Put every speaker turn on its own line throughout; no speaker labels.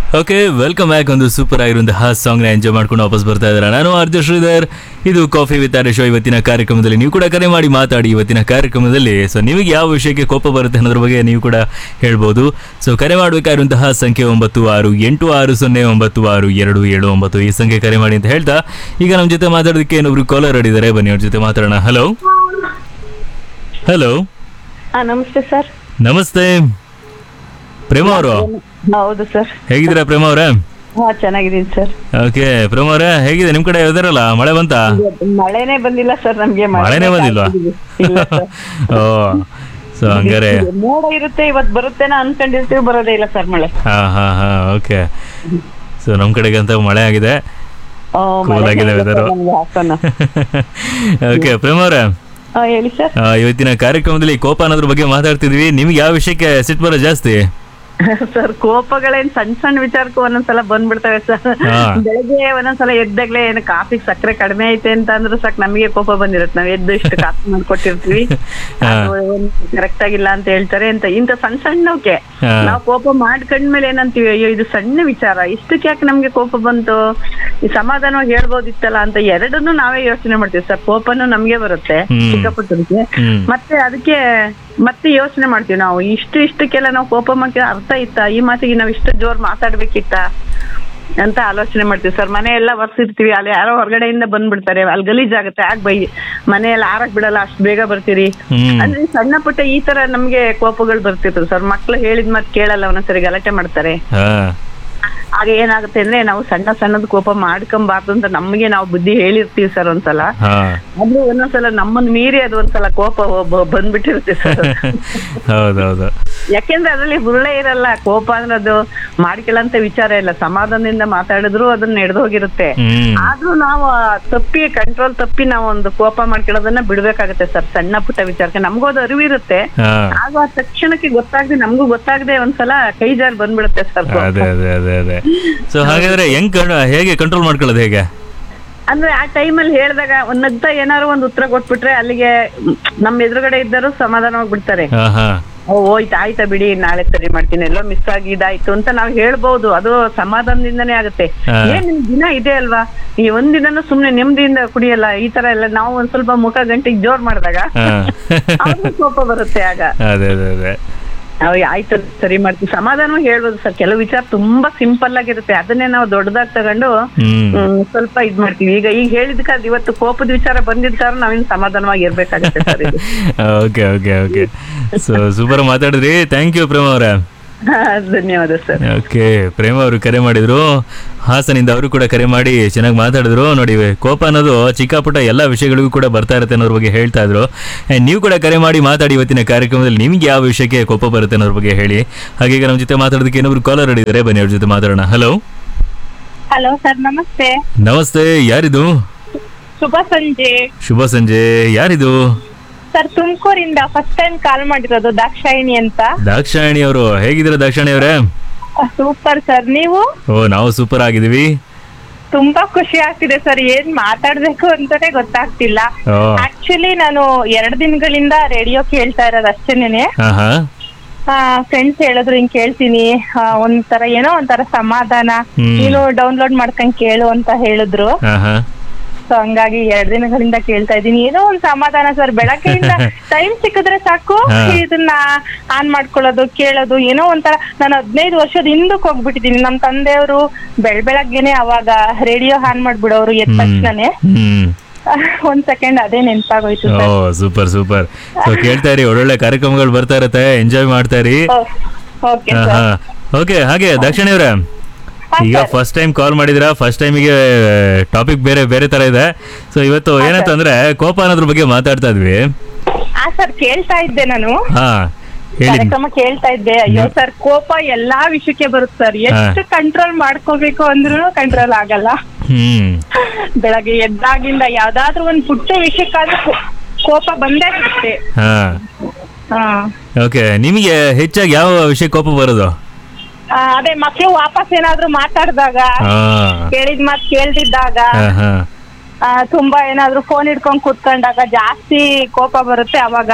Okay welcome back ಒಂದು super ಆಗಿರುವಂತಹ song ನ ಎಂಜಾಯ್ ಮಾಡ್ಕೊಂಡು ವಾಪಸ್ ಬರ್ತಾ ಇದ್ದಾರೆ ನಾನು ಆರ್ಜ ಶ್ರೀಧರ್ ಇದು ಕಾಫಿ ವಿತ್ ಆರ್ ಶೋ ಇವತ್ತಿನ ಕಾರ್ಯಕ್ರಮದಲ್ಲಿ ನೀವು ಕೂಡ ಕರೆ ಮಾಡಿ ಮಾತಾಡಿ ಇವತ್ತಿನ ಕಾರ್ಯಕ್ರಮದಲ್ಲಿ ಸೊ ನಿಮಗೆ ಯಾವ ವಿಷಯಕ್ಕೆ ಕೋಪ ಬರುತ್ತೆ ಅನ್ನೋದ್ರ ಬಗ್ಗೆ ನೀವು ಕೂಡ ಹೇಳ್ಬೋದು ಸೊ ಕರೆ ಮಾಡಬೇಕಾಗಿರುವಂತಹ ಸಂಖ್ಯೆ ಒಂಬತ್ತು ಆರು ಎಂಟು ಆರು ಸೊನ್ನೆ ಒಂಬತ್ತು ಆರು ಎರಡು ಏಳು ಒಂಬತ್ತು ಈ ಸಂಖ್ಯೆ ಕರೆ ಮಾಡಿ ಅಂತ ಹೇಳ್ತಾ ಈಗ ನಮ್ಮ ಜೊತೆ ಮಾತಾಡೋದಕ್ಕೆ ಇನ್ನೊಬ್ರು ಕಾಲರ್ ಆಡಿದ್ದಾರೆ ಬನ್ನಿ ಅವ್ರ ಜೊತೆ ಮಾತಾಡೋಣ ಹಲೋ ಹಲೋ
ಹಾ ನಮಸ್ತೆ ಸರ್
ನಮಸ್ತೆ ಪ್ರೇಮ ಅವರು
ಹೌದು ಸರ್
ಹೇಗಿದ್ದೀರಾ ಪ್ರೇಮ ಅವರೇ
ಹಾ ಚೆನ್ನಾಗಿದ್ದೀನಿ ಸರ್
ಓಕೆ ಪ್ರೇಮ ಅವರೇ ಹೇಗಿದೆ ನಿಮ್ ಕಡೆ ಇದಾರಲ್ಲ ಮಳೆ ಬಂತ
ಮಳೆನೇ ಬಂದಿಲ್ಲ ಸರ್ ನಮ್ಗೆ
ಮಳೆನೇ ಬಂದಿಲ್ವಾ
ಇಲ್ಲ ಸರ್
ಓ ಸೊ ಹಂಗಾರೆ
ಮೋಡ ಇರುತ್ತೆ ಇವತ್ ಬರುತ್ತೇನೋ ಅನ್ಕೊಂಡಿರ್ತೀವಿ ಬರೋದೇ ಇಲ್ಲ ಸರ್ ಮಳೆ
ಹಾ ಹಾ ಹಾ ಓಕೆ ಸೊ ನಮ್ ಕಡೆಗೆ ಅಂತ ಮಳೆ ಆಗಿದೆ
ಆ,
Cool
ಮಳೆ
ಆಗಿದೆ
ಬಂದಿಲ್ಲ
weather.
ಸರ್ ನಮ್ಗೆ ಹಾಕೋಣ.
ಓಕೆ ಪ್ರೇಮ ಅವರೇ
ಆ, ಹೇಳಿ ಸರ್
ಆ, ಇವತ್ತಿನ ಕಾರ್ಯಕ್ರಮದಲ್ಲಿ ಕೋಪ ಅನ್ನೋದ್ರ ಬಗ್ಗೆ ಮಾತಾಡ್ತಿದ್ವಿ ನಿಮ್ಗೆ ಯಾವ ವಿಷಯಕ್ಕೆ ಸಿಟ್ಟು ಬರೋ ಜಾಸ್ತಿ
ಸರ್ ಕೋಪಗಳೇನ್ ಸಣ್ಣ ಸಣ್ಣ ವಿಚಾರಕ್ಕೂ ಒಂದೊಂದ್ಸಲ ಬಂದ್ಬಿಡ್ತವೆ ಸರ್
ಹಾ.
ಬೆಳಗ್ಗೆ ಒಂದೊಂದ್ಸಲ ಎದ್ದಾಗ್ಲೇ ಏನು ಕಾಫಿ ಸಕ್ಕರೆ ಕಡಿಮೆ ಐತೆ ಅಂತ ಅಂದ್ರೆ ಸಾಕು ನಮಗೆ ಕೋಪ ಬಂದಿರುತ್ತೆ ನಾವ್ ಎದ್ದು ಇಷ್ಟು ಕಾಫಿ ಮಾಡ್ಕೊಟ್ಟಿರ್ತೀವಿ
ಹಾ.
ಕರೆಕ್ಟ್ ಆಗಿಲ್ಲ ಅಂತ ಹೇಳ್ತಾರೆ ಅಂತ ಇಂತ ಸಣ್ಣ ಸಣ್ಣವಕ್ಕೆ
ಹಾ.
ನಾವು ಕೋಪ ಮಾಡ್ಕೊಂಡ್ಮೇಲೆ ಏನಂತೀವಿ ಅಯ್ಯೋ ಇದು ಸಣ್ಣ ವಿಚಾರ ಇಷ್ಟಕ್ಕೆ ಯಾಕೆ ನಮ್ಗೆ ಕೋಪ ಬಂತು ಈ ಸಮಾಧಾನವಾಗಿ ಹೇಳ್ಬೋದಿತ್ತಲ್ಲ ಅಂತ ಎರಡನ್ನೂ ನಾವೇ ಯೋಚನೆ ಮಾಡ್ತೀವಿ ಸರ್ ಕೋಪನೂ ನಮ್ಗೆ ಬರುತ್ತೆ
ಹ್ಮ್.
ಚಿಕ್ಕ ಪುಟ್ಟದಕ್ಕೆ
ಹ್ಮ್
ಮತ್ತೆ ಅದಕ್ಕೆ ಮತ್ತೆ ಯೋಚನೆ ಮಾಡ್ತೀವಿ ನಾವು ಇಷ್ಟು ಇಷ್ಟಕ್ಕೆಲ್ಲ ನಾವು ಕೋಪ ಮಾಡ್ತೀವಿ ಅರ್ಥ ಇತ್ತ ಈ ಮಾತಿಗೆ ನಾವು ಇಷ್ಟು ಜೋರ್ ಮಾತಾಡ್ಬೇಕಿತ್ತ ಅಂತ ಆಲೋಚನೆ ಮಾಡ್ತೀವಿ ಸರ್ ಮನೆ ಎಲ್ಲ ಒರ್ಸಿರ್ತೀವಿ ಅಲ್ಲಿ ಯಾರೋ ಹೊರಗಡೆಯಿಂದ ಬಂದ್ಬಿಡ್ತಾರೆ ಅಲ್ಲಿ ಗಲೀಜಾಗುತ್ತೆ ಆಗ ಬೈ ಮನೆಯಲ್ಲಿ ಆರಕ್ ಬಿಡಲ್ಲ ಅಷ್ಟು ಬೇಗ ಬರ್ತೀರಿ
ಹ್ಮ್
ಅಂದ್ರೆ ಈ ಸಣ್ಣ ಪುಟ್ಟ ಈ ತರ ನಮ್ಗೆ ಕೋಪಗಳು ಬರ್ತಿರ್ತದೆ ಸರ್ ಮಕ್ಳು ಹೇಳಿದ ಮಾತು ಕೇಳಲ್ಲ ಒಂದೊಂದ್ಸರಿ ಗಲಾಟೆ ಮಾಡ್ತಾರೆ
ಹಾ
ಆಗ ಏನಾಗುತ್ತೆ ಅಂದ್ರೆ ನಾವು ಸಣ್ಣ ಸಣ್ಣದ್ ಕೋಪ ಮಾಡ್ಕೊಂಬಾರ್ದು ಅಂತ ನಮ್ಗೆ ನಾವು ಬುದ್ಧಿ ಹೇಳಿರ್ತೀವಿ ಸರ್ ಒಂದ್ಸಲ
ಹಾ
ಆದ್ರೂ ಒಂದೊಂದ್ಸಲ ನಮ್ಮನ್ನ ಮೀರಿ ಅದು ಒಂದ್ಸಲ ಕೋಪ ಒಬ್ಬ- ಬಂದ್ಬಿಟ್ಟಿರುತ್ತೆ ಸರ್
ಹೌದೌದು
ಯಾಕೆಂದ್ರೆ ಅದ್ರಲ್ಲಿ ಹುರುಳೆ ಇರಲ್ಲ ಕೋಪ ಅಂದ್ರೆ ಅದು ಮಾಡ್ಕೊಳ್ಳಂತ ವಿಚಾರ ಇಲ್ಲ ಸಮಾಧಾನದಿಂದ ಮಾತಾಡಿದ್ರು ಅದನ್ನ ನಡೆದೋಗಿರುತ್ತೆ
ಹ್ಮ್
ಆದ್ರೂ ನಾವು ಆ ತಪ್ಪಿ ಕಂಟ್ರೋಲ್ ತಪ್ಪಿ ನಾವು ಒಂದು ಕೋಪ ಮಾಡ್ಕೊಳ್ಳೋದನ್ನ ಬಿಡ್ಬೇಕಾಗತ್ತೆ ಸರ್ ಸಣ್ಣ ಪುಟ್ಟ ವಿಚಾರಕ್ಕೆ ನಮಗೂ ಅದು ಅರಿವಿರುತ್ತೆ
ಹಾ
ಆಗ ಆ ತಕ್ಷಣಕ್ಕೆ ಗೊತ್ತಾಗದೆ ನಮಗೂ ಗೊತ್ತಾಗದೆ ಒಂದ್ಸಲ ಕೈ ಜಾರಿ ಬಂದ್ಬಿಡುತ್ತೆ ಸರ್
ಅದೇ ಅದೇ ಅದೇ ಅದೇ ಸೊ ಹಾಗಾದ್ರೆ ಹೆಂಗ್ ಕಣ್- ಹೇಗೆ ಕಂಟ್ರೋಲ್ ಮಾಡ್ಕೊಳ್ಳೋದು ಹೇಗೆ
ಅಂದ್ರೆ ಆ ಟೈಮಲ್ಲಿ ಹೇಳಿದಾಗ ಒಂದ್ ನಗ್ತಾ ಏನಾದ್ರು ಒಂದು ಉತ್ತರ ಕೊಟ್ಬಿಟ್ರೆ ಅಲ್ಲಿಗೆ ನಮ್ಮ ಎದುರುಗಡೆ ಇದ್ದರು ಸಮಾಧಾನವಾಗಿ ಬಿಡ್ತಾರೆ
ಹಾ ಹಾ
ಓ ಹೋಯ್ತು ಆಯ್ತಾ ಬಿಡಿ ನಾಳೆ ಸರಿ ಮಾಡ್ತೀನಿ ಎಲ್ಲೋ ಮಿಸ್ ಆಗಿ ಇದಾಯ್ತು ಅಂತ ನಾವ್ ಹೇಳ್ಬಹುದು ಅದು ಸಮಾಧಾನದಿಂದನೇ ಆಗುತ್ತೆ
ಹಾ.
ಏನ್ ನಿಮ್ ದಿನ ಇದೆ ಅಲ್ವಾ ಈ ಒಂದಿನನೂ ಸುಮ್ನೆ ನೆಮ್ಮದಿಯಿಂದ ಕುಡಿಯಲ್ಲ ಈ ತರ ಎಲ್ಲ ನಾವು ಒಂದ್ ಸ್ವಲ್ಪ ಮುಖ ಗಂಟೆಗೆ ಜೋರ್ ಮಾಡಿದಾಗ
ಹಾ
ಅವ್ರಿಗೂ ಕೋಪ ಬರುತ್ತೆ ಆಗ
ಅದೇ ಅದೇ ಅದೇ
ನಾವು ಆಯ್ತು ಸರಿ ಮಾಡ್ತೀವಿ ಸಮಾಧಾನವಾಗಿ ಹೇಳ್ಬೋದು ಸರ್ ಕೆಲವು ವಿಚಾರ ತುಂಬಾ ಸಿಂಪಲ್ ಆಗಿರುತ್ತೆ ಅದನ್ನೇ ನಾವು ದೊಡ್ಡದಾಗಿ ತಗೊಂಡು
ಹ್ಮ್
ಹ್ಮ್, ಸ್ವಲ್ಪ ಇದ್ ಮಾಡ್ತೀವಿ ಈಗ ಈಗ ಹೇಳಿದ್ಕ ಅದ್ ಇವತ್ತು ಕೋಪದ ವಿಚಾರ ಬಂದಿದ್ ಕಾರಣ ನಾವಿನ್ ಸಮಾಧಾನವಾಗಿ ಇರ್ಬೇಕಾಗತ್ತೆ ಸರ್ ಇದು
okay okay okay so super ಮಾತಾಡಿದ್ರಿ ಥ್ಯಾಂಕ್ ಯು ಪ್ರೇಮ ಅವರೇ
ಹಾ, ಧನ್ಯವಾದ ಸರ್
ಓಕೆ ಪ್ರೇಮ ಅವರು ಕರೆ ಮಾಡಿದ್ರು ಹಾಸನಿಂದ ಅವರು ಕೂಡ ಕರೆ ಮಾಡಿ ಚೆನ್ನಾಗಿ ಮಾತಾಡಿದ್ರು ನೋಡಿ ಕೋಪ ಅನ್ನೋದು ಚಿಕ್ಕ ಪುಟ್ಟ ಎಲ್ಲ ವಿಷಯಗಳಿಗೂ ಕೂಡ ಬರ್ತಾ ಇರುತ್ತೆ ಅನ್ನೋದ್ರ ಬಗ್ಗೆ ಹೇಳ್ತಾ ಇದ್ರು And ನೀವು ಕೂಡ ಕರೆ ಮಾಡಿ ಮಾತಾಡಿ ಇವತ್ತಿನ ಕಾರ್ಯಕ್ರಮದಲ್ಲಿ ನಿಮ್ಗೆ ಯಾವ ವಿಷಯಕ್ಕೆ ಕೋಪ ಬರುತ್ತೆ ಅನ್ನೋದ್ರ ಬಗ್ಗೆ ಹೇಳಿ ಹಾಗೆ ಈಗ ನಮ್ಮ ಜೊತೆ ಮಾತಾಡೋದಕ್ಕೆ ಇನ್ನೊಬ್ರು ಕಾಲರ್ ಹಿಡಿದಾರೆ ಬನ್ನಿ ಅವ್ರ ಜೊತೆ ಮಾತಾಡೋಣ ಹಲೋ
ಹಲೋ ಸರ್ ನಮಸ್ತೆ
ನಮಸ್ತೆ ಯಾರಿದು
ಶುಭ ಸಂಜೆ
ಶುಭ ಸಂಜೆ ಯಾರಿದು
ಸರ್ ತುಮಕೂರಿಂದ ಫಸ್ಟ್ ಟೈಮ್ ಕಾಲ್ ಮಾಡಿರೋದು ದಾಕ್ಷಾಯಿಣಿ ಅಂತ
ದಾಕ್ಷಾಯಣಿ ಅವರು ಹೇಗಿದ್ದೀರಾ ದಾಕ್ಷಾಯಣಿ ಅವರೇ
ಸೂಪರ್ ಸರ್ ನೀವು
ಓ ನಾವು ಸೂಪರ್ ಆಗಿದ್ದೀವಿ
ತುಂಬಾ ಖುಷಿ ಆಗ್ತಿದೆ ಸರ್ ಏನ್ ಮಾತಾಡ್ಬೇಕು ಅಂತಾನೆ ಗೊತ್ತಾಗ್ತಿಲ್ಲ
ಓ
ಆಕ್ಚುಲಿ ನಾನು ಎರಡ್ ದಿನಗಳಿಂದ ರೇಡಿಯೋ ಕೇಳ್ತಾ ಇರೋದು ಅಷ್ಟೇನೆ
ಹಾ ಹಾ
ಫ್ರೆಂಡ್ಸ್ ಹೇಳಿದ್ರು ಹಿಂಗ್ ಕೇಳ್ತೀನಿ ಆ, ಒಂಥರ ಏನೋ ಒಂಥರ ಸಮಾಧಾನ
ಹ್ಮ್.
ನೀನು ಡೌನ್ಲೋಡ್ ಮಾಡ್ಕೊಂಡ್ ಕೇಳು ಅಂತ ಹೇಳಿದ್ರು
ಹಾ ಹಾ
ಸೊ ಹಂಗಾಗಿ ಎರಡ್ ದಿನಗಳಿಂದ ಕೇಳ್ತಾ ಇದ್ದೀನಿ ಏನೋ ಒಂದ್ ಸಮಾಧಾನ ಸರ್ ಬೆಳಗ್ಗೆಯಿಂದ ಟೈಮ್ ಸಿಕ್ಕಿದ್ರೆ ಸಾಕು
ಹಾ.
ಇದನ್ನ ಆನ್ ಮಾಡ್ಕೊಳ್ಳೋದು ಕೇಳೋದು ಏನೋ ಒಂಥರ ನಾನು ಹದಿನೈದು ವರ್ಷದ ಹಿಂದಕ್ಕೆ ಹೋಗ್ಬಿಟ್ಟಿದೀನಿ ನಮ್ ತಂದೆಯವರು ಬೆಳ್ ಬೆಳಗ್ಗೆನೆ ಅವಾಗ ರೇಡಿಯೋ ಆನ್ ಮಾಡ್ಬಿಡೋರು ಎದ್ದ ತಕ್ಷಣನೇ
ಹ್ಮ್
ಒಂದ್ ಸೆಕೆಂಡ್ ಅದೇ ನೆನ್ಪಾಗೋಯ್ತು
ಓ
ಸರ್
ಸೂಪರ್ ಸೂಪರ್ ಸೊ ಕೇಳ್ತಾ ಇರಿ ಒಳ್ಳೊಳ್ಳೆ ಕಾರ್ಯಕ್ರಮಗಳು ಬರ್ತಾ ಇರತ್ತೆ ಎಂಜಾಯ್ ಮಾಡ್ತಾ ಇರಿ
ಓಕೆ ಸರ್
ಓಕೆ ಹಾಗೆ ದಕ್ಷಿಣ ಅವ್ರೆ ಈಗ ಫಸ್ಟ್ ಟೈಮ್ ಕಾಲ್ ಮಾಡಿದಿರಾ ಫಸ್ಟ್ ಟೈಮಿಗೆ ಟಾಪಿಕ್ ಬೇರೆ ಬೇರೆ ತರ ಇದೆ ಸೊ ಇವತ್ತು ಏನಂತಂದ್ರೆ ಕೋಪ ಅನ್ನೋದ್ರ ಬಗ್ಗೆ ಮಾತಾಡ್ತಾ ಇದ್ವಿ
ಆ ಸರ್ ಕೇಳ್ತಾ ಇದ್ದೆ ನಾನು
ಹಾ ಹೇಳಿ
ಕಾರ್ಯಕ್ರಮ ಕೇಳ್ತಾ ಇದ್ದೆ ಅಯ್ಯೋ ಸರ್ ಕೋಪ ಎಲ್ಲಾ ವಿಷಯಕ್ಕೆ ಬರುತ್ತೆ ಸರ್ ಎಷ್ಟು ಕಂಟ್ರೋಲ್ ಮಾಡ್ಕೋಬೇಕು ಅಂದ್ರೂ ಕಂಟ್ರೋಲ್ ಆಗಲ್ಲ
ಹ್ಮ್
ಬೆಳಗ್ಗೆ ಎದ್ದಾಗಿಂದ ಯಾವ್ದಾದ್ರು ಒಂದ್ ಪುಟ್ಟ ವಿಷಯಕ್ಕಾದ್ರೂ ಕೋ- ಕೋಪ ಬಂದೇ ಬರುತ್ತೆ
ಹಾ
ಹಾ
ಓಕೆ ನಿಮಗೆ ಹೆಚ್ಚಾಗಿ ಯಾವ ವಿಷಯ ಕೋಪ ಬರೋದು
ಆ, ಅದೇ ಮಕ್ಳು ವಾಪಸ್ ಏನಾದ್ರು ಮಾತಾಡಿದಾಗ
ಹಾ
ಕೇಳಿದ ಮಾತ್ ಕೇಳ್ದಿದ್ದಾಗ
ಹಾ ಹಾ
ಆ, ತುಂಬಾ ಏನಾದ್ರು ಫೋನ್ ಹಿಡ್ಕೊಂಡ್ ಕೂತ್ಕೊಂಡಾಗ ಜಾಸ್ತಿ ಕೋಪ ಬರುತ್ತೆ ಅವಾಗ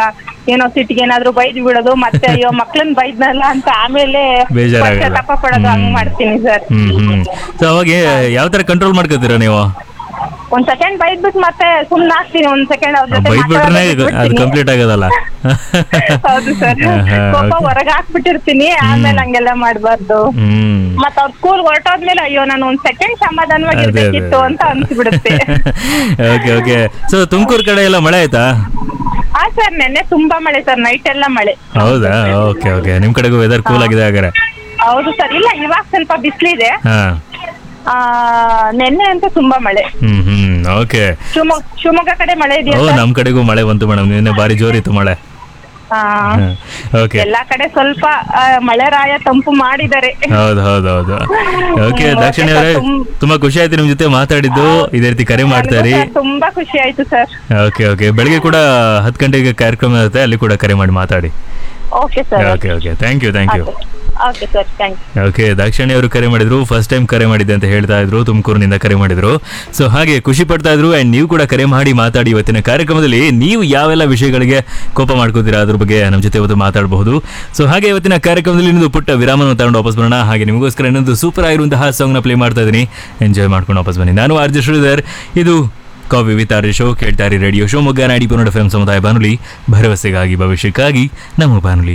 ಏನೋ ಸಿಟ್ಟಿಗೆ ಏನಾದ್ರು ಬೈದ್ ಬಿಡೋದು ಮತ್ತೆ ಅಯ್ಯೋ ಮಕ್ಳನ್ ಬೈದ್ನಲ್ಲ ಅಂತ ಆಮೇಲೆ
ಬೇಜಾರಾಗಲ್ಲ.
ಪಶ್ಚಾತ್ತಾಪ ಪಡೋದು ಹಂಗ್ ಮಾಡ್ತೀನಿ ಸರ್
ಹ್ಮ್ ಹ್ಮ್ ಸೊ ಅವಾಗ ಯಾವ ತರ ಕಂಟ್ರೋಲ್ ಮಾಡ್ಕೋತೀರಾ ನೀವು
ಒಂದ್ ಸೆಕೆಂಡ್ ಬೈದ್ಬಿಟ್ಟು ಮತ್ತೆ ಸುಮ್ನೆ ಆಗ್ತೀನಿ ಒಂದ್ ಸೆಕೆಂಡ್ ಅವ್ರ ಜೊತೆ
ಬೈದ್ಬಿಟ್ರೆ
ಮಾತಾಡೋದು
ಅದು
ಬಿಟ್ಬಿಡ್ತೀನಿ.
ಕಂಪ್ಲೀಟ್ ಆಗೋದಲ್ಲ
ಹೌದು ಸರ್
ಹಾ, ಹಾ,
ಕೋಪ
okay.
ಹೊರಗ್ ಹಾಕ್ಬಿಟ್ಟಿರ್ತೀನಿ ಆಮೇಲೆ ಹಂಗೆಲ್ಲ ಮಾಡ್ಬಾರ್ದು
ಹ್ಮ್
ಮತ್ತ ಅವ್ರ ಸ್ಕೂಲ್ ಹೊರಟೋದ್ಮೇಲೆ ಅಯ್ಯೋ ನಾನು ಒಂದ್ ಸೆಕೆಂಡ್ ಸಮಾಧಾನವಾಗಿ
ಅದೇ, ಅದೇ.
ಇರ್ಬೇಕಿತ್ತು ಅಂತ ಅನ್ಸ್ಬಿಡುತ್ತೆ
ಓಕೆ ಓಕೆ ಸೊ ತುಮಕೂರು ಕಡೆ ಎಲ್ಲ ಮಳೆ ಆಯ್ತಾ
ಹಾ ಸರ್ ನೆನ್ನೆ ತುಂಬಾ ಮಳೆ ಸರ್ ನೈಟ್ ಎಲ್ಲ ಮಳೆ
ಹೌದಾ ಓಕೆ ಓಕೆ ನಿಮ್ ಕಡೆಗೂ ವೆದರ್ ಕೂಲ್ ಆಗಿದೆ ಹಾಗಾದ್ರೆ
ಹೌದು ಸರ್ ಇಲ್ಲ ಇವಾಗ ಸ್ವಲ್ಪ ಬಿಸಿಲಿದೆ
ಹಾ
ಆ ನೆನ್ನೆ ಅಂತ ತುಂಬಾ ಮಳೆ
ಹ್ಮ್ ಹ್ಮ್ ಓಕೆ
ಶಿವಮೊಗ್ಗ ಶಿವಮೊಗ್ಗ ಕಡೆ ಮಳೆ ಇದೆಯಾ
ಓ
ಸರ್?
ನಮ್ ಕಡೆಗೂ ಮಳೆ ಬಂತು ಮೇಡಮ್ ನಿನ್ನೆ ಬಾರಿ ಜೋರಿತ್ತು ಮಳೆ
ಆ,
ಓಕೆ
ಎಲ್ಲಾ ಕಡೆ ಸ್ವಲ್ಪ ಆ, ಮಳೆ ರಾಯ ತಂಪು ಮಾಡಿದ್ದಾರೆ
ಹೌದು ಹೌದು ಹೌದು ಓಕೆ
ಹ್ಮ್,
ದಾಕ್ಷಿಣಿ
ಓಕೆ
ಅವರೇ
ಸರ್, ತುಂಬ-
ತುಂಬಾ ಖುಷಿ ಆಯ್ತು ನಿಮ್ ಜೊತೆ ಮಾತಾಡಿದ್ದು ಇದೇ ರೀತಿ ಕರೆ ಮಾಡ್ತಾರಿ
ನನಗೂ ಸರ್ ತುಂಬಾ ಖುಷಿ ಆಯ್ತು ಸರ್
ಓಕೆ ಓಕೆ ಬೆಳಿಗ್ಗೆ ಕೂಡ ಹತ್ತು ಗಂಟೆಗೆ ಕಾರ್ಯಕ್ರಮ ಇರುತ್ತೆ ಅಲ್ಲಿ ಕೂಡ ಕರೆ ಮಾಡಿ ಮಾತಾಡಿ
okay sir
okay okay thank you thank you
okay sir thank you
okay Dakshini ಅವರು ಕರೆ ಮಾಡಿದ್ರು ಫಸ್ಟ್ ಟೈಮ್ ಕರೆ ಮಾಡಿದ್ದೆ ಅಂತ ಹೇಳ್ತಾ ಇದ್ರು ತುಮಕೂರಿನಿಂದ ಕರೆ ಮಾಡಿದ್ರು ಸೊ ಹಾಗೆ ಖುಷಿ ಪಡ್ತಾ ಇದ್ರು ಅಂಡ್ ನೀವು ಕೂಡ ಕರೆ ಮಾಡಿ ಮಾತಾಡಿ ಇವತ್ತಿನ ಕಾರ್ಯಕ್ರಮದಲ್ಲಿ ನೀವು ಯಾವೆಲ್ಲ ವಿಷಯಗಳಿಗೆ ಕೋಪ ಮಾಡ್ಕೋತೀರಾ ಅದ್ರ ಬಗ್ಗೆ ನಮ್ಮ ಜೊತೆ ಇವತ್ತು ಮಾತಾಡಬಹುದು ಸೊ ಹಾಗೆ ಇವತ್ತಿನ ಕಾರ್ಯಕ್ರಮದಲ್ಲಿ ಇನ್ನೊಂದು ಪುಟ್ಟ ವಿರಾಮವನ್ನು ತಗೊಂಡು ವಾಪಸ್ ಬರೋಣ ಹಾಗೆ ನಿಮಗೋಸ್ಕರ ಇನ್ನೊಂದು ಸೂಪರ್ ಆಗಿರುವಂತಹ ಸಾಂಗ್ನ ಪ್ಲೇ ಮಾಡ್ತಾ ಇದ್ದೀನಿ ಎಂಜಾಯ್ ಮಾಡ್ಕೊಂಡು ವಾಪಸ್ ಬನ್ನಿ ನಾನು ಆರ್ಜ ಶ್ರೀಧರ್ ಇದು ಕಾಫಿ ವಿತ್ ಆರ್ ಶೋ ಕೇಳ್ತಾರೆ ರೇಡಿಯೋ ಶಿವಮೊಗ್ಗ ನಾಡಿ ಪನ್ನಡ ಎಫ್ ಸಮುದಾಯ ಬಾನುಲಿ ಭರವಸೆಗಾಗಿ ಭವಿಷ್ಯಕ್ಕಾಗಿ ನಮ್ಮ ಬಾನುಲಿ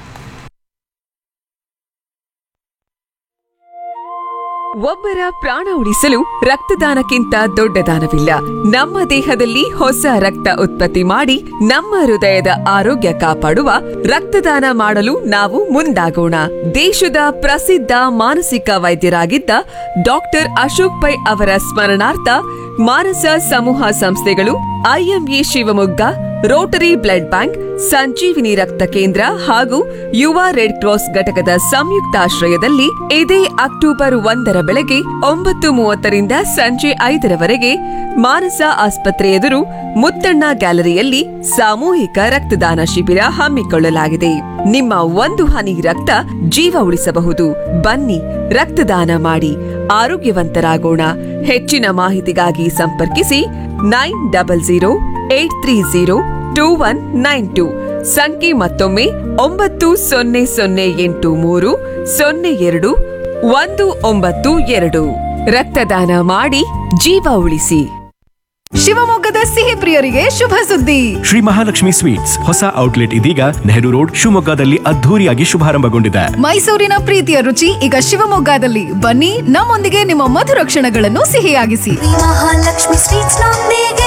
ಒಬ್ಬರ ಪ್ರಾಣ ಉಳಿಸಲು ರಕ್ತದಾನಕ್ಕಿಂತ ದೊಡ್ಡ ದಾನವಿಲ್ಲ ನಮ್ಮ ದೇಹದಲ್ಲಿ ಹೊಸ ರಕ್ತ ಉತ್ಪತ್ತಿ ಮಾಡಿ ನಮ್ಮ ಹೃದಯದ ಆರೋಗ್ಯ ಕಾಪಾಡುವ ರಕ್ತದಾನ ಮಾಡಲು ನಾವು ಮುಂದಾಗೋಣ ದೇಶದ ಪ್ರಸಿದ್ಧ ಮಾನಸಿಕ ವೈದ್ಯರಾಗಿದ್ದ ಡಾಕ್ಟರ್ ಅಶೋಕ್ ಪೈ ಅವರ ಸ್ಮರಣಾರ್ಥ ಮಾನಸ ಸಮೂಹ ಸಂಸ್ಥೆಗಳು IMA Shivamogga rotary blood bank Sanjeevini ರಕ್ತ ಕೇಂದ್ರ ಹಾಗೂ ಯುವ ರೆಡ್ ಕ್ರಾಸ್ ಘಟಕದ ಸಂಯುಕ್ತಾಶ್ರಯದಲ್ಲಿ ಇದೇ ಅಕ್ಟೋಬರ್ ಒಂದರ ಬೆಳಗ್ಗೆ ಒಂಬತ್ತು ಮೂವತ್ತರಿಂದ ಸಂಜೆ ಐದರವರೆಗೆ ಮಾನಸ ಆಸ್ಪತ್ರೆ ಎದುರು ಮುತ್ತಣ್ಣ ಗ್ಯಾಲರಿಯಲ್ಲಿ ಸಾಮೂಹಿಕ ರಕ್ತದಾನ ಶಿಬಿರ ಹಮ್ಮಿಕೊಳ್ಳಲಾಗಿದೆ ನಿಮ್ಮ ಒಂದು ಹನಿ ರಕ್ತ ಜೀವ ಉಳಿಸಬಹುದು ಬನ್ನಿ ರಕ್ತದಾನ ಮಾಡಿ ಆರೋಗ್ಯವಂತರಾಗೋಣ ಹೆಚ್ಚಿನ ಮಾಹಿತಿಗಾಗಿ ಸಂಪರ್ಕಿಸಿ nine double zero eight three zero two one nine two ಸಂಖ್ಯೆ ಮತ್ತೊಮ್ಮೆ ಒಂಬತ್ತು ಸೊನ್ನೆ ಸೊನ್ನೆ ಎಂಟು ಮೂರು ಸೊನ್ನೆ ಎರಡು ಒಂದು ಒಂಬತ್ತು ಎರಡು ರಕ್ತದಾನ ಮಾಡಿ ಜೀವ ಉಳಿಸಿ
ಶಿವಮೊಗ್ಗದ ಸಿಹಿ ಪ್ರಿಯರಿಗೆ ಶುಭ ಸುದ್ದಿ
ಶ್ರೀ ಮಹಾಲಕ್ಷ್ಮಿ ಸ್ವೀಟ್ಸ್ ಹೊಸ ಔಟ್ಲೆಟ್ ಇದೀಗ ನೆಹರು ರೋಡ್ ಶಿವಮೊಗ್ಗದಲ್ಲಿ ಅದ್ಧೂರಿಯಾಗಿ ಶುಭಾರಂಭಗೊಂಡಿದೆ
ಮೈಸೂರಿನ ಪ್ರೀತಿಯ ರುಚಿ ಈಗ ಶಿವಮೊಗ್ಗದಲ್ಲಿ ಬನ್ನಿ ನಮ್ಮೊಂದಿಗೆ ನಿಮ್ಮ ಮಧುರ ಕ್ಷಣಗಳನ್ನು ಸಿಹಿಯಾಗಿಸಿ
ಮಹಾಲಕ್ಷ್ಮಿ ಸ್ವೀಟ್ಸ್ ನೊಂದಿಗೆ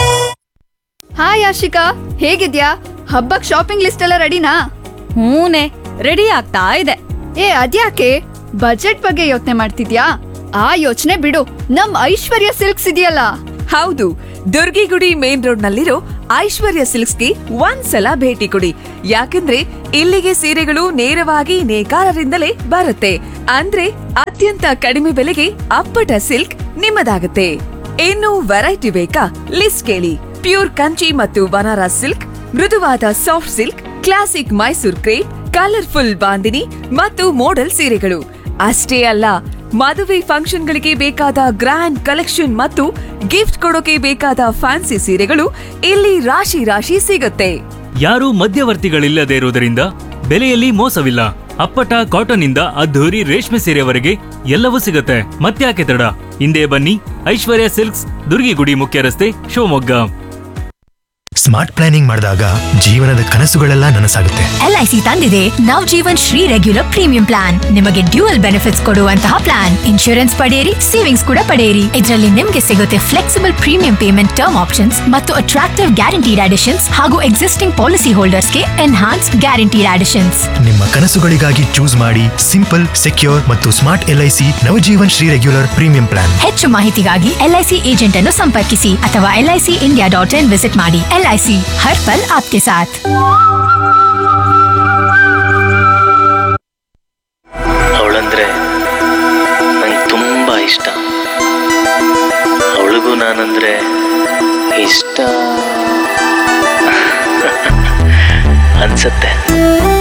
ಹಾಯ್ ಆಶಿಕಾ ಹೇಗಿದ್ಯಾ ಹಬ್ಬಕ್ ಶಾಪಿಂಗ್ ಲಿಸ್ಟ್ ಎಲ್ಲ ರೆಡಿನಾ
ಹೂನೆ ರೆಡಿ ಆಗ್ತಾ ಇದೆ
ಏ ಅದ್ಯಾಕೆ ಬಜೆಟ್ ಬಗ್ಗೆ ಯೋಚನೆ ಮಾಡ್ತಿದ್ಯಾ ಆ ಯೋಚನೆ ಬಿಡು ನಮ್ ಐಶ್ವರ್ಯ ಸಿಲ್ಕ್ಸ್ ಇದೆಯಲ್ಲ
ಹೌದು ದುರ್ಗಿಗುಡಿ ಮೇನ್ ರೋಡ್ ನಲ್ಲಿರೋ ಐಶ್ವರ್ಯ ಸಿಲ್ಕ್ಸ್ಗೆ ಒಂದ್ಸಲ ಭೇಟಿ ಕೊಡಿ ಯಾಕಂದ್ರೆ ಇಲ್ಲಿಗೆ ಸೀರೆಗಳು ನೇರವಾಗಿ ನೇಕಾರರಿಂದಲೇ ಬರುತ್ತೆ ಅಂದ್ರೆ ಅತ್ಯಂತ ಕಡಿಮೆ ಬೆಲೆಗೆ ಅಪ್ಪಟ ಸಿಲ್ಕ್ ನಿಮ್ಮದಾಗುತ್ತೆ ಇನ್ನು ವೆರೈಟಿ ಬೇಕಾ ಲಿಸ್ಟ್ ಕೇಳಿ ಪ್ಯೂರ್ ಕಂಚಿ ಮತ್ತು ಬನಾರಸ್ ಸಿಲ್ಕ್ ಮೃದುವಾದ soft silk classic Mysore crepe colourful bandhani ಮತ್ತು ಮೋಡಲ್ ಸೀರೆಗಳು ಅಷ್ಟೇ ಅಲ್ಲ ಮದುವೆ ಫಂಕ್ಷನ್ಗಳಿಗೆ ಬೇಕಾದ ಗ್ರ್ಯಾಂಡ್ ಕಲೆಕ್ಷನ್ ಮತ್ತು ಗಿಫ್ಟ್ ಕೊಡೋಕೆ ಬೇಕಾದ ಫ್ಯಾನ್ಸಿ ಸೀರೆಗಳು ಇಲ್ಲಿ ರಾಶಿ ರಾಶಿ ಸಿಗುತ್ತೆ
ಯಾರೂ ಮಧ್ಯವರ್ತಿಗಳಿಲ್ಲದೆ ಇರುವುದರಿಂದ ಬೆಲೆಯಲ್ಲಿ ಮೋಸವಿಲ್ಲ ಅಪ್ಪಟ ಕಾಟನ್ ಇಂದ ಅದ್ಧೂರಿ ರೇಷ್ಮೆ ಸೀರೆವರೆಗೆ ಎಲ್ಲವೂ ಸಿಗುತ್ತೆ ಮತ್ತ್ಯಾಕೆ ತಡ ಹಿಂದೆ ಬನ್ನಿ ಐಶ್ವರ್ಯ ಸಿಲ್ಕ್ಸ್ ದುರ್ಗಿಗುಡಿ ಮುಖ್ಯ ರಸ್ತೆ ಶಿವಮೊಗ್ಗ
ಸ್ಮಾರ್ಟ್ ಪ್ಲಾನಿಂಗ್ ಮಾಡಿದಾಗ ಜೀವನದ ಕನಸುಗಳೆಲ್ಲ ನನಸಾಗುತ್ತೆ
ಎಲ್ಐಸಿ ತಂದಿದೆ Nav Jeevan Shri regular premium plan ನಿಮಗೆ ಡ್ಯೂಯಲ್ ಬೆನಿಫಿಟ್ಸ್ ಕೊಡುವಂತಹ ಪ್ಲಾನ್ ಇನ್ಶೂರೆನ್ಸ್ ಪಡೆಯಿರಿ ಸೇವಿಂಗ್ಸ್ ಕೂಡ ಪಡೆಯಿರಿ ಇದರಲ್ಲಿ ನಿಮಗೆ ಸಿಗುತ್ತೆ flexible premium payment term options ಮತ್ತು ಅಟ್ರಾಕ್ಟಿವ್ ಗ್ಯಾರಂಟಿಡ್ ಅಡಿಷನ್ಸ್ ಹಾಗೂ ಎಕ್ಸಿಸ್ಟಿಂಗ್ ಪಾಲಿಸಿ ಹೋಲ್ಡರ್ಸ್ಗೆ ಎನ್ಹಾನ್ಸ್ಡ್ ಗ್ಯಾರಂಟಿಡ್ ಅಡಿಷನ್ಸ್
ನಿಮ್ಮ ಕನಸುಗಳಿಗಾಗಿ ಚೂಸ್ ಮಾಡಿ ಸಿಂಪಲ್ ಸೆಕ್ಯೂರ್ ಮತ್ತು smart LIC Navjeevan Shri regular premium plan
ಹೆಚ್ಚು ಮಾಹಿತಿಗಾಗಿ ಎಲ್ಐಸಿ ಏಜೆಂಟ್ ಅನ್ನು ಸಂಪರ್ಕಿಸಿ ಅಥವಾ LIC India dot in visit ಮಾಡಿ ಎಲ್ಐಸಿ ಹರ್ ಪಲ್ ಆಪ್ಕೆ ಸಾಥ್
ಅವಳಂದ್ರೆ ನಂಗೆ ತುಂಬ ಇಷ್ಟ ಅವಳಿಗೂ ನಾನಂದ್ರೆ ಇಷ್ಟ ಅನ್ಸತ್ತೆ